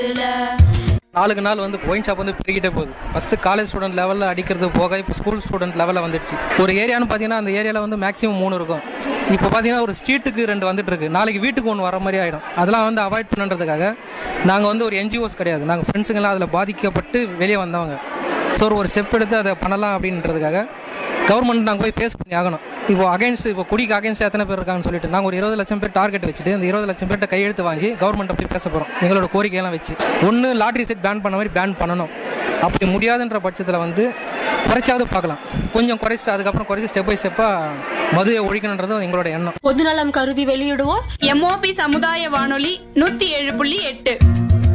நாளுக்கு நாள் வந்து ஒயின் ஷாப் வந்து பெருகிட்டே போகுது ஃபர்ஸ்ட் காலேஜ் ஸ்டூடெண்ட் லெவலில் அடிக்கிறது போக இப்போ ஸ்கூல் ஸ்டூடெண்ட் லெவலில் வந்துடுச்சு ஒரு ஏரியான்னு பார்த்தீங்கன்னா அந்த ஏரியாவில் வந்து மேக்ஸிமம் மூணு இருக்கும் இப்போ பார்த்தீங்கன்னா ஒரு ஸ்ட்ரீட்டுக்கு ரெண்டு வந்துட்டு இருக்கு நாளைக்கு வீட்டுக்கு ஒன்று வர மாதிரி ஆயிடும் அதெல்லாம் வந்து அவாய்ட் பண்ணுறதுக்காக நாங்கள் வந்து ஒரு என்ஜிஓஸ் கிடையாது நாங்கள் ஃப்ரெண்ட்ஸுங்கெல்லாம் அதில் பாதிக்கப்பட்டு வெளியே வந்தவங்க ஸோ ஒரு ஸ்டெப் எடுத்து அதை பண்ணலாம் அப்படின்றதுக்காக கவர்மெண்ட் நாங்கள் போய் பேஸ் பண்ணி ஆகணும் இப்போ அகைன்ஸ்ட் இப்போ குடிக்கு அகைன்ஸ்ட் எத்தனை பேர் இருக்காங்கன்னு சொல்லிட்டு நாங்கள் ஒரு இருபது லட்சம் பேர் டார்கெட் வச்சுட்டு அந்த இருபது லட்சம் பேர்ட்ட கையெழுத்து வாங்கி கவர்மெண்ட் போய் பேச போகிறோம் எங்களோட கோரிக்கையெல்லாம் வச்சு ஒன்று லாட்ரி செட் பேன் பண்ண மாதிரி பேன் பண்ணணும் அப்படி முடியாதுன்ற பட்சத்தில் வந்து குறைச்சாவது பார்க்கலாம் கொஞ்சம் குறைச்சிட்டு அதுக்கப்புறம் குறைச்சி ஸ்டெப் பை ஸ்டெப்பாக மதுவை ஒழிக்கணுன்றது எங்களோட எண்ணம் பொதுநலம் கருதி வெளியிடுவோர் எம்ஓபி சமுதாய வானொலி நூத்தி ஏழு புள்ளி எட்டு